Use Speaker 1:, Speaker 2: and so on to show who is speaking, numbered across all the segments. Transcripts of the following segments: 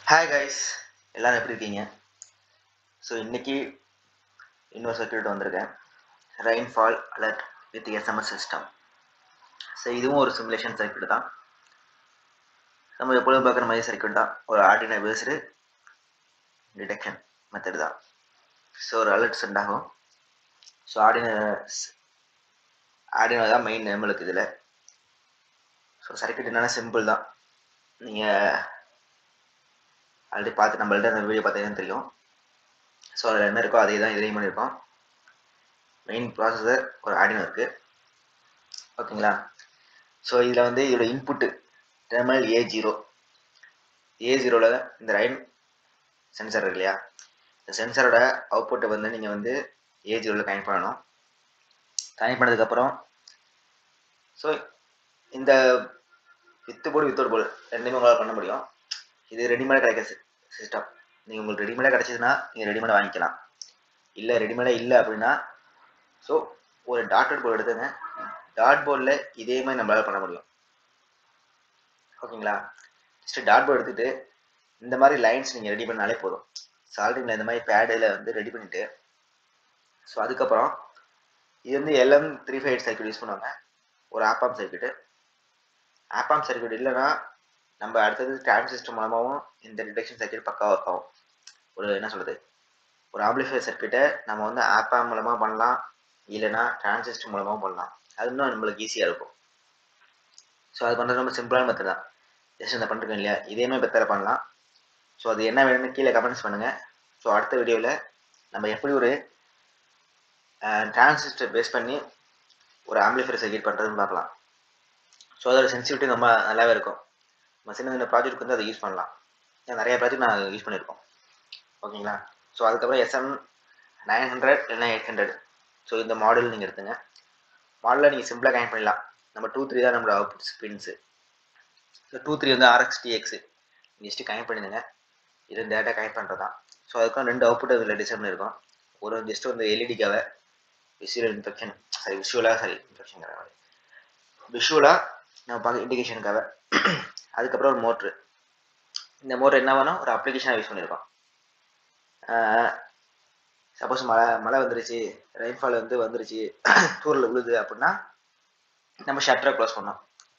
Speaker 1: hi guys எல்லாரும் எப்படி இருக்கீங்க ஸோ இன்னைக்கு இன்னொரு சர்க்கியூட் வந்திருக்கேன் rainfall alert with SMS system so இதுவும் ஒரு சிமுலேஷன் சர்க்கியூட் தான் நம்ம எப்பொழுதும் பார்க்குற மாதிரி சர்க்கியூட் தான் ஒரு ஆர்டினை பேஸ்டு டிடெக்ஷன் மெத்தட் தான் ஸோ ஒரு அலர்ட் சென்ட் ஆகும் ஸோ ஆர்டின ஆர்டினோ தான் மெயின் நம்மளுக்கு இதில் ஸோ சர்க்கியூட் என்னென்னா சிம்பிள் தான் நீங்கள் ஆல்ரெடி பார்த்து நம்மள்ட்ட அந்த வீடியோ பார்த்தீங்கன்னா தெரியும் ஸோ அதில் என்ன இருக்கோ அதே தான் இதுலேயும் பண்ணியிருக்கோம் மெயின் ப்ராசஸர் ஒரு ஆடினோ இருக்குது ஓகேங்களா ஸோ இதில் வந்து இதோட input terminal A zero A ஜீரோவில் இந்த ரைன் சென்சார் இருக்கு இல்லையா இந்த சென்சாரோட அவுட்புட்டை வந்து நீங்கள் வந்து ஏ ஜீரோவில் கனெக்ட் பண்ணணும் கனெக்ட் பண்ணதுக்கப்புறம் ஸோ இந்த வித்து போர்டு வித்தவுட் போர்டு ரெண்டுமே உங்களால் பண்ண முடியும் இது ரெடிமேடாக கிடைக்கிற சிஸ்டம் நீங்கள் உங்களுக்கு ரெடிமேடாக கிடச்சிதுன்னா நீங்கள் ரெடிமேடாக வாங்கிக்கலாம் இல்லை ரெடிமேடாக இல்லை அப்படின்னா ஸோ ஒரு டாட்டட் போர்டு எடுத்துங்க டாட் போர்டில் இதே மாதிரி நம்மளால் பண்ண முடியும் ஓகேங்களா ஜஸ்ட்டு டாட் போர்டு எடுத்துகிட்டு இந்த மாதிரி லைன்ஸ் நீங்கள் ரெடி பண்ணாலே போதும் சால்ரிங்கில் இந்த மாதிரி பேடில் வந்து ரெடி பண்ணிவிட்டு ஸோ அதுக்கப்புறம் இது வந்து LM three five eight circuit use பண்ணுவாங்க ஒரு ஆப்பாம் சர்க்கியூட்டு ஆப்பாம் சர்க்கியூட் இல்லைன்னா நம்ம அடுத்தது டிரான்சிஸ்டர் மூலமாகவும் இந்த டிடெக்ஷன் சர்க்கியூட் பக்காவாக இருக்கும் ஒரு என்ன சொல்கிறது ஒரு ஆம்பிளிஃபையர் சர்க்கியூட்டை நம்ம வந்து ஆப்பாம் மூலமாக பண்ணலாம் இல்லைன்னா டிரான்சிஸ்டர் மூலமாகவும் பண்ணலாம் அது இன்னும் நம்மளுக்கு ஈஸியாக இருக்கும் ஸோ அது பண்ணுறது ரொம்ப சிம்பிளான மெத்தட் தான் ஜஸ்ட் இந்த பண்ணிருக்கோம் இல்லையா இதேமே பெத்தரை பண்ணலாம் ஸோ அது என்ன வேணும்னு கீழே கமெண்ட்ஸ் பண்ணுங்கள் ஸோ அடுத்த வீடியோவில் நம்ம எப்படி ஒரு டிரான்சிஸ்டர் பேஸ் பண்ணி ஒரு ஆம்பிளிஃபையர் சர்க்கியூட் பண்ணுறதுன்னு பார்க்கலாம் ஸோ அதோட சென்சிட்டிவிட்டி ரொம்ப நல்லாவே இருக்கும் நம்ம சின்ன சின்ன ப்ராஜெக்ட் வந்து அதை யூஸ் பண்ணலாம் ஏன் நிறைய ப்ராஜெக்ட் நான் யூஸ் பண்ணியிருக்கோம் ஓகேங்களா ஸோ அதுக்கப்புறம் எஸ்எம் நைன் ஹண்ட்ரட் இல்லைனா எயிட் ஹண்ட்ரட் ஸோ இந்த மாடல் நீங்கள் எடுத்துங்க மாடலில் நீங்கள் சிம்பிளாக கனெக்ட் பண்ணலாம் நம்ம டூ த்ரீ தான் நம்மளோட output pins so two three வந்து ஆர்எக்ஸ் டிஎக்ஸு ஜஸ்ட்டு கனெக்ட் பண்ணிடுங்க இது டேட்டா கனெக்ட் பண்ணுறது தான் ஸோ அதுக்கும் ரெண்டு அவுட்புட் அதில் டிசைன் பண்ணியிருக்கோம் ஒரு ஜஸ்ட் வந்து எல்இடிக்காக விசுவல் இன்ஃபெக்ஷன் சாரி விஷுவலாக சாரி இன்ஃபெக்ஷன் விஷுவலாக நம்ம பார்க்க இண்டிகேஷனுக்காக அதுக்கப்புறம் ஒரு மோட்ரு இந்த மோட்ரு என்ன வேணும் ஒரு அப்ளிகேஷனாக யூஸ் பண்ணியிருக்கோம் சப்போஸ் மழை மழை வந்துருச்சு ரெயின்ஃபால் வந்து வந்துருச்சு தூரில் விழுது அப்படின்னா நம்ம ஷட்டரை க்ளோஸ் பண்ணோம்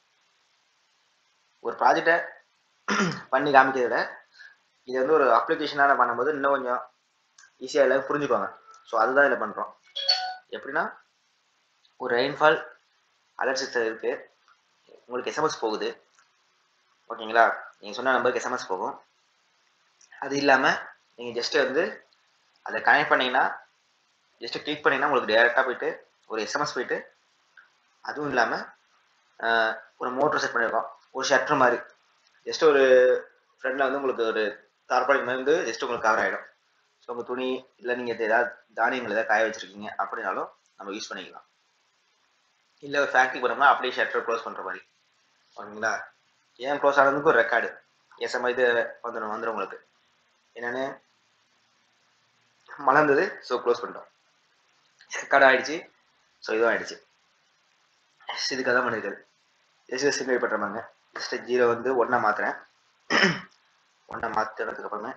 Speaker 1: ஒரு ப்ராஜெக்டை பண்ணி காமிக்கிறத விட இது வந்து ஒரு அப்ளிகேஷனாக பண்ணும்போது இன்னும் கொஞ்சம் ஈஸியாக எல்லாம் புரிஞ்சுக்குவாங்க ஸோ அதுதான் இதில் பண்ணுறோம் எப்படின்னா ஒரு ரெயின்ஃபால் அலர்ட் சிஸ்டம் இருக்குது உங்களுக்கு எஸ்எம்எஸ் போகுது ஓகேங்களா நீங்கள் சொன்ன நம்பருக்கு எஸ்எம்எஸ் போகும் அது இல்லாமல் நீங்கள் ஜஸ்ட்டு வந்து அதை கனெக்ட் பண்ணிங்கன்னா ஜஸ்ட்டு கிளிக் பண்ணிங்கன்னா உங்களுக்கு டேரெக்டாக போயிட்டு ஒரு எஸ்எம்எஸ் போயிட்டு அதுவும் இல்லாமல் ஒரு மோட்ரு செட் பண்ணியிருக்கோம் ஒரு ஷட்டர் மாதிரி ஜஸ்ட் ஒரு ஃப்ரெண்டில் வந்து உங்களுக்கு ஒரு தார்பாலிக் மாதிரி வந்து ஜஸ்ட் உங்களுக்கு கவர் ஆகிடும் ஸோ உங்கள் துணி இல்லை நீங்கள் ஏதாவது தானியங்கள் ஏதாவது காய வச்சுருக்கீங்க அப்படின்னாலும் நம்ம யூஸ் பண்ணிக்கலாம் இல்லை ஒரு ஃபேக்ட்ரி போனோம்னா அப்படியே ஷட்டர் க்ளோஸ் பண்ணுற மாதிரி ஓகேங்களா ஏன் க்ளோஸ் ஆனதுக்கு ஒரு ரெக்கார்டு எஸ்எம் இது வந்துடும் வந்துடும் உங்களுக்கு என்னென்னு மலர்ந்தது ஸோ க்ளோஸ் பண்ணிட்டோம் ரெக்கார்டு ஆகிடுச்சு ஸோ இதுவும் ஆகிடுச்சு இதுக்காக தான் பண்ணியிருக்காரு ஜஸ்ட் சிம்பிள் பண்ணுறாங்க ஜஸ்ட் ஜீரோ வந்து ஒன்றா மாற்றுறேன் ஒன்றா மாற்றினதுக்கு அப்புறமே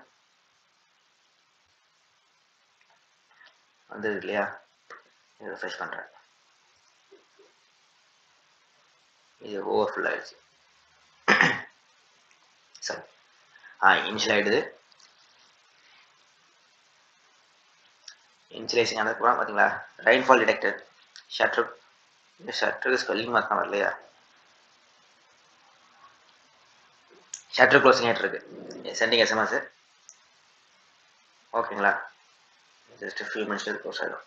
Speaker 1: வந்தது இல்லையா இதை ரெஃப்ரெஷ் பண்ணுறேன் இது ஓவர் ஃபுல் ஆகிடுச்சு சரி ஆ இனிஷியல் ஆகிடுது இன்சுலேஷன் ஆனதுக்கப்புறம் பார்த்தீங்களா ரெயின்ஃபால் டிடெக்டர் ஷட்டர் இந்த ஷட்டருக்கு ஸ்பெல்லிங் மாற்றம் வரலையா ஷட்டர் க்ளோசிங் ஆகிட்டு இருக்கு சென்டிங் எஸ்எம்எஸ் ஓகேங்களா ஜஸ்ட் ஃபியூ மினிட்ஸ் க்ளோஸ் ஆகிடும்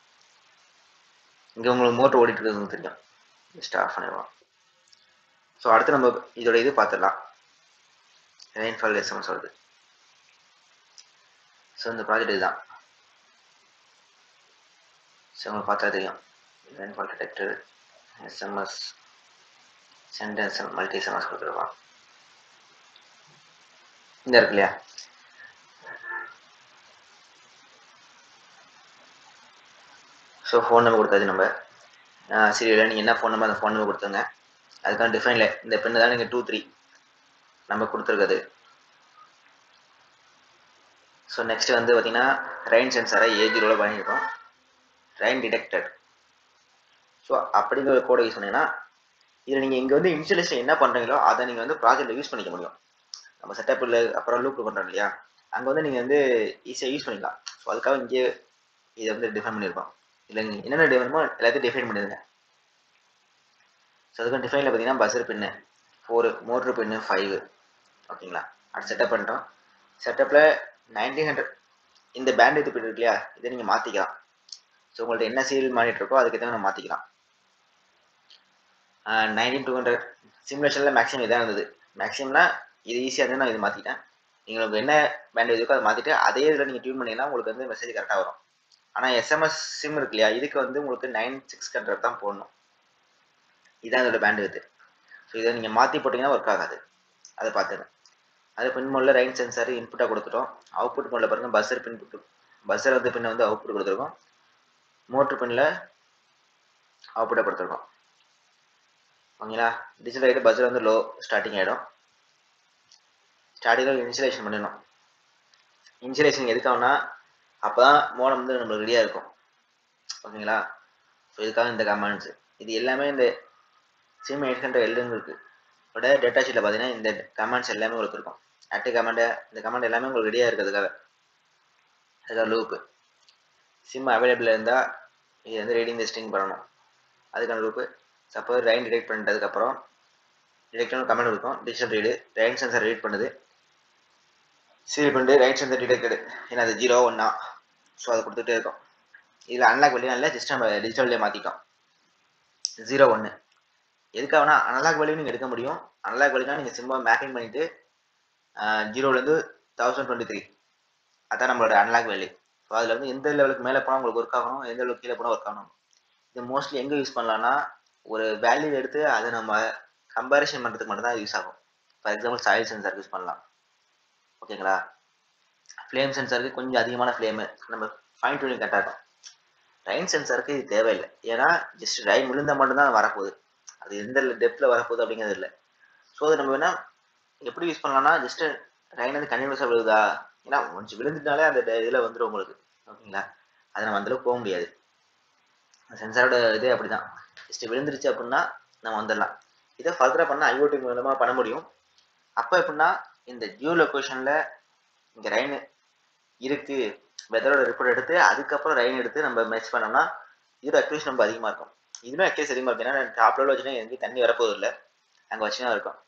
Speaker 1: இங்கே உங்களுக்கு மோட்டர் ஓடிட்டு இருக்கிறது தெரியும் ஜஸ்ட் ஆஃப் பண்ணிடுவோம் ஸோ அடுத்து நம்ம இதோட இது பார்த்துடலாம் ரெயின்ஃபால் எஸ்எம்எஸ் வருது ஸோ இந்த ப்ராஜெக்ட் இதுதான் ஸோ உங்களுக்கு பார்த்தா தெரியும் rainfall detector SMS sentence multi SMS கொடுத்துருவான் இந்த இருக்கு இல்லையா ஸோ ஃபோன் நம்பர் கொடுத்தாச்சு நம்ம சீரியலில் நீங்கள் என்ன ஃபோன் நம்பர் அந்த ஃபோன் நம்பர் கொடுத்துங்க அதுக்கான டிஃபைனில் இந்த பெண்ணு தான் நீங்கள் டூ த்ரீ நம்ம கொடுத்துருக்குது ஸோ நெக்ஸ்ட் வந்து பார்த்தீங்கன்னா ரெயின் சென்சாரை ஏ ஜீரோவில் பண்ணியிருக்கோம் ரெயின் டிடெக்டட் ஸோ அப்படிங்கிற ஒரு கோடை யூஸ் பண்ணீங்கன்னா இதில் நீங்கள் இங்கே வந்து இன்ஸ்டலேஷன் என்ன பண்ணுறீங்களோ அதை நீங்கள் வந்து ப்ராஜெக்ட்டில் யூஸ் பண்ணிக்க முடியும் நம்ம செட்டப்பில் அப்புறம் லூப் பண்ணுறோம் இல்லையா அங்கே வந்து நீங்கள் வந்து ஈஸியாக யூஸ் பண்ணிக்கலாம் ஸோ அதுக்காக இங்கே இதை வந்து டிஃபைன் பண்ணியிருக்கோம் இல்லை நீங்கள் என்னென்ன டிஃபைனுமோ எல்லாத்தையும் டிஃபைன் பண்ணிடுங்க ஸோ அதுக்கு டிஃபைனில் பார்த்தீங்கன்னா buzzer pin four motor pin five ஓகேங்களா அது செட்டப் பண்ணிட்டோம் செட்டப்பில் நைன்டீன் ஹண்ட்ரட் இந்த பேண்ட் இது பின் இருக்கு இல்லையா இதை நீங்கள் மாற்றிக்கலாம் ஸோ உங்கள்ட்ட என்ன சீரியல் மானிட்டர் இருக்கோ அதுக்கு ஏற்ற நம்ம மாற்றிக்கலாம் நைன்டீன் டூ ஹண்ட்ரட் சிமுலேஷனில் மேக்ஸிமம் இதான் இருந்தது மேக்ஸிமம்னா இது ஈஸியாக இருந்து நான் இது மாற்றிட்டேன் நீங்கள் உங்களுக்கு என்ன பேண்ட் இருக்கோ அதை மாற்றிட்டு அதே இதில் நீங்கள் டியூன் பண்ணிங்கன்னா உங்களுக்கு வந்து மெசேஜ் கரெக்டாக வரும் ஆனால் எஸ்எம்எஸ் சிம் இருக்கு இல்லையா இதுக்கு வந்து உங்களுக்கு நைன் சிக்ஸ் ஹண்ட்ரட் தான் போடணும் இதான் இதோட பேண்ட் இது ஸோ இதை நீங்கள் மாற்றி போட்டிங்கன்னா ஒர்க் ஆகாது அதை பார்த்துங்க அது பின் மோடில் ரைன் சென்சார் இன்புட்டாக கொடுத்துட்டோம் அவுட்புட் மோடில் பாருங்கள் பஸ்ஸர் பின் பஸ்ஸர் வந்து பின்ன வந்து அவுட்புட் கொடுத்துருக்கோம் மோட்ரு பின்னில் அவுட்புட்டாக கொடுத்துருக்கோம் ஓகேங்களா டிஜிட்டல் ஆகிட்டு பஸ்ஸர் வந்து லோ ஸ்டார்டிங் ஆகிடும் ஸ்டார்டிங்கில் இன்சுலேஷன் பண்ணிடணும் இன்சுலேஷன் எதுக்காகனா அப்போ தான் மோடம் வந்து நம்மளுக்கு ரெடியாக இருக்கும் ஓகேங்களா ஸோ இதுக்காக இந்த கமெண்ட்ஸ் இது எல்லாமே இந்த சிம் எயிட் ஹண்ட்ரட் எல்லுங்க இருக்குது இதோட டேட்டா ஷீட்டில் பார்த்தீங்கன்னா இந்த கமெண்ட்ஸ் எல்லாமே உங்களுக்கு இருக்கும் அட்டு கமெண்ட்டு இந்த கமெண்ட் எல்லாமே உங்களுக்கு ரெடியாக இருக்கிறதுக்காக அதுக்காக லூப்பு சிம் அவைலபிள் இருந்தால் இது வந்து ரீடிங் த ஸ்ட்ரிங் பண்ணணும் அதுக்கான லூப்பு சப்போஸ் ரைன் டிடெக்ட் பண்ணிட்டதுக்கப்புறம் டிடெக்ட்னு கமெண்ட் இருக்கும் digital read rain sensor read பண்ணுது சீல் பண்ணிட்டு ரைட் சென்சர் டிடெக்டடு ஏன்னா அது ஜீரோ ஒன்னா ஸோ அதை கொடுத்துட்டே இருக்கும் இதில் அன்லாக் வெளியே இல்லை ஜஸ்ட் நம்ம டிஜிட்டல்லே மாற்றிட்டோம் ஜீரோ ஒன்று எதுக்காகனா அனலாக் வேல்யூ நீங்கள் எடுக்க முடியும் அனலாக் வேல்யூனா நீங்கள் சிம்மா மேப்பிங் பண்ணிவிட்டு ஜீரோலேருந்து தௌசண்ட் டுவெண்ட்டி த்ரீ அதான் நம்மளோட அனலாக் வேல்யூ ஸோ அதில் வந்து எந்த லெவலுக்கு மேலே போனால் உங்களுக்கு ஒர்க் ஆகணும் எந்த லெவலுக்கு கீழே போனால் ஒர்க் ஆகணும் இது மோஸ்ட்லி எங்கே யூஸ் பண்ணலாம்னா ஒரு வேல்யூ எடுத்து அதை நம்ம கம்பேரிஷன் பண்ணுறதுக்கு மட்டும் தான் யூஸ் ஆகும் for example soil sensor use பண்ணலாம் ஓகேங்களா ஃப்ளேம் சென்சாருக்கு கொஞ்சம் அதிகமான ஃப்ளேமு நம்ம ஃபைன் டியூனிங் கரெக்டாக இருக்கும் ரைன் சென்சாருக்கு இது தேவையில்லை ஏன்னா ஜஸ்ட் ரைன் விழுந்தால் மட்டும்தான் வரப்போகுது அது எந்த டெப்த்தில் வரப்போகுது அப்படிங்கிறது இல்லை ஸோ அது நம்ம வேணால் எப்படி யூஸ் பண்ணலாம்னா ஜஸ்ட்டு ரைன் வந்து கண்டினியூஸாக விழுகுதா ஏன்னா கொஞ்சம் விழுந்துட்டாலே அந்த இதில் வந்துடும் உங்களுக்கு ஓகேங்களா அதை நம்ம அந்தளவுக்கு போக முடியாது சென்சாரோட இதே அப்படி தான் ஜஸ்ட்டு விழுந்துருச்சு அப்படின்னா நம்ம வந்துடலாம் இதை ஃபர்தராக பண்ணால் ஐஓடி மூலமாக பண்ண முடியும் அப்போ எப்படின்னா இந்த ஜியோ லொக்கேஷனில் இங்கே ரைன் இருக்குது வெதரோட ரிப்போர்ட் எடுத்து அதுக்கப்புறம் ரைன் எடுத்து நம்ம மேட்ச் பண்ணோம்னா இதோட அக்யூரேஷன் ரொம்ப அதிகமாக இருக்கும் இதுவுமே அக்யூரேஸ் அதிகமாக இருக்கும் ஏன்னா டாப் லெவலில் வச்சுன்னா எங்கேயும் தண்ணி வரப்போகுது இல்லை அங்கே வச்சு தான் இருக்கும்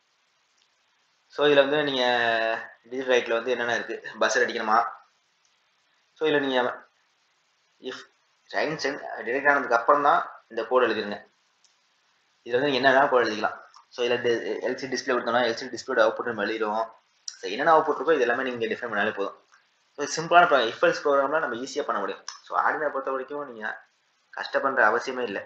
Speaker 1: ஸோ இதில் வந்து நீங்கள் டிஜிட்டல் ரைட்டில் வந்து என்னென்ன இருக்குது பஸ்ஸில் அடிக்கணுமா ஸோ இதில் நீங்கள் இஃப் ரைன் சென்ட் டிடெக்ட் ஆனதுக்கு அப்புறம் தான் இந்த கோடு எழுதிருங்க இதில் வந்து என்னென்ன கோடு எழுதிக்கலாம் ஸோ இதில் எல்சி டிஸ்பிளே கொடுத்தோம்னா எல்சி டிஸ்பிளே அவுட்புட் நம்ம எழுதிடுவோம் ஸோ என்னென்ன அவுட்புட் இருக்கோ இது எல்லாமே நீங்கள் டிஃபைன் பண்ணாலே போதும் ஸோ சிம்பிளான ப்ரோக்ராம் இஃபல்ஸ் ப்ரோக்ராம்லாம் நம்ம ஈஸியாக பண்ண முடியும் ஸோ ஆர்டினை பொறுத்த வரைக்கும் நீங்கள் கஷ்டப்படுற அவசியமே இல்லை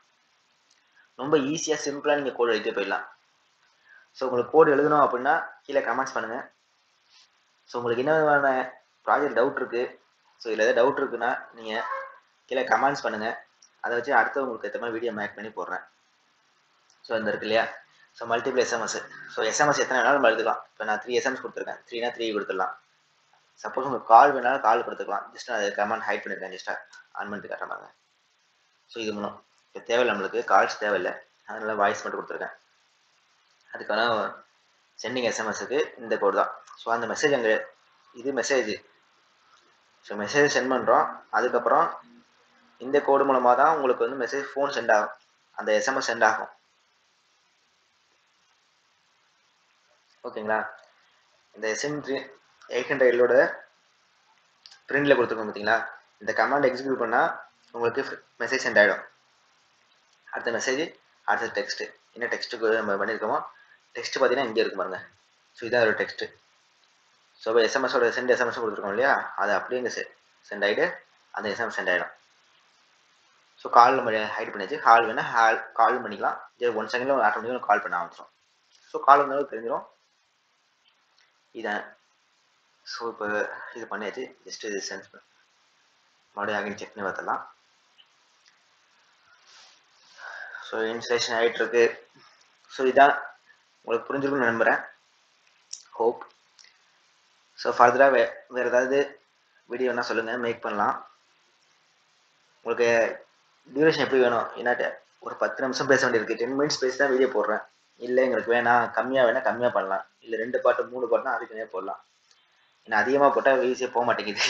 Speaker 1: ரொம்ப ஈஸியாக சிம்பிளாக நீங்கள் கோடு எழுதிட்டு போயிடலாம் ஸோ உங்களுக்கு கோடு எழுதணும் அப்படின்னா கீழே கமெண்ட்ஸ் பண்ணுங்கள் ஸோ உங்களுக்கு என்ன விதமான ப்ராஜெக்ட் டவுட் இருக்குது ஸோ இதில் எதாவது டவுட் இருக்குன்னா நீங்கள் கீழே கமெண்ட்ஸ் பண்ணுங்கள் அதை வச்சு அடுத்து உங்களுக்கு ஏற்ற மாதிரி வீடியோ மேக் பண்ணி போடுறேன் ஸோ இந்த இருக்கு இல்லையா so multiple SMS so SMS எத்தனை வேணாலும் நம்ம எழுதுக்கலாம் இப்போ நான் த்ரீ எஸ்எம்எஸ் கொடுத்துருக்கேன் த்ரீனா த்ரீ கொடுத்துடலாம் சப்போஸ் உங்களுக்கு கால் வேணாலும் கால் கொடுத்துக்கலாம் ஜஸ்ட் நான் அதை கமெண்ட் ஹைட் பண்ணியிருக்கேன் ஜஸ்ட்டாக ஆன் பண்ணிட்டு காட்டுற பாருங்க ஸோ இது மூலம் இப்போ தேவையில்லை நம்மளுக்கு கால்ஸ் தேவையில்லை அதனால வாய்ஸ் மட்டும் கொடுத்துருக்கேன் அதுக்கான சென்டிங் எஸ்எம்எஸ்க்கு இந்த கோடு தான் ஸோ அந்த மெசேஜ் அங்கே இது மெசேஜ் ஸோ மெசேஜ் சென்ட் பண்ணுறோம் அதுக்கப்புறம் இந்த கோடு மூலமாக தான் உங்களுக்கு வந்து மெசேஜ் ஃபோன் சென்ட் ஆகும் அந்த எஸ்எம்எஸ் சென்ட் ஆகும் ஓகேங்களா இந்த எஸ்எம் த்ரீ எயிட் ஹண்ட்ரட் எல்லோட பிரிண்டில் கொடுத்துருக்கோம் பார்த்தீங்களா இந்த கமாண்ட் எக்ஸிக்யூட் பண்ணால் உங்களுக்கு மெசேஜ் சென்ட் ஆகிடும் அடுத்த மெசேஜ் அடுத்த டெக்ஸ்ட்டு என்ன டெக்ஸ்ட்டுக்கு நம்ம பண்ணியிருக்கோமோ டெக்ஸ்ட் பார்த்தீங்கன்னா இங்கே இருக்கு பாருங்க ஸோ இதான் ஒரு டெக்ஸ்ட்டு ஸோ இப்போ எஸ்எம்எஸோட சென்ட் எஸ்எம்எஸ் கொடுத்துருக்கோம் இல்லையா அது அப்படியே இங்கே சென்ட் ஆகிட்டு அந்த எஸ்எம்எஸ் சென்ட் ஆகிடும் ஸோ கால் நம்ம ஹைட் பண்ணிச்சு கால் வேணால் ஹால் கால் பண்ணிக்கலாம் ஜஸ்ட் ஒன் செகண்டில் ஆட்டோமேட்டிக்காக கால் பண்ண ஆரம்பிச்சிடும் ஸோ கால் வந்தாலும் தெரிஞ்சிடும் இதான் ஸோ இப்போ இது பண்ணியாச்சு ஜஸ்ட் இது சென்ஸ் மறுபடியும் அகைன் செக் பண்ணி பார்த்துடலாம் ஸோ இன்ஸ்டலேஷன் ஆகிட்டு இருக்கு ஸோ இதான் உங்களுக்கு புரிஞ்சிருக்கும்னு நம்புகிறேன் ஹோப் ஸோ ஸோ ஃபர்தராக வே வேறு ஏதாவது வீடியோ வேணால் சொல்லுங்கள் மேக் பண்ணலாம் உங்களுக்கு டியூரேஷன் எப்படி வேணும் என்னாட்ட ஒரு பத்து நிமிஷம் பேச வேண்டியிருக்கு டென் மினிட்ஸ் பேசி தான் வீடியோ போடுறேன் இல்லை எங்களுக்கு வேணாம் கம்மியாக வேணால் கம்மியாக பண்ணலாம் இல்லை ரெண்டு பாட்டு மூணு பாட்டுனா அதுக்கு தனியாக போடலாம் ஏன்னா அதிகமாக போட்டால் ஈஸியாக போக மாட்டேங்குது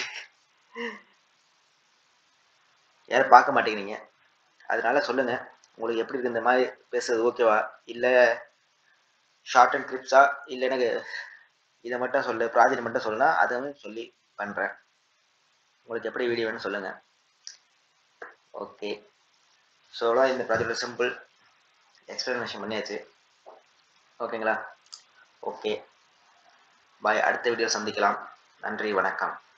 Speaker 1: யாரும் பார்க்க மாட்டேங்கிறீங்க அதனால சொல்லுங்கள் உங்களுக்கு எப்படி இருக்கு இந்த மாதிரி பேசுறது ஓகேவா இல்லை ஷார்ட் அண்ட் கிளிப்ஸா இல்லை எனக்கு இதை மட்டும் சொல்லு ப்ராஜெக்ட் மட்டும் சொல்லுனா அதுவும் சொல்லி பண்ணுறேன் உங்களுக்கு எப்படி வீடியோ வேணும்னு சொல்லுங்கள் ஓகே ஸோ இந்த ப்ராஜெக்ட் சிம்பிள் எக்ஸ்பிளனேஷன் பண்ணியாச்சு ஓகேங்களா ஓகே பாய் அடுத்த வீடியோ சந்திக்கலாம் நன்றி வணக்கம்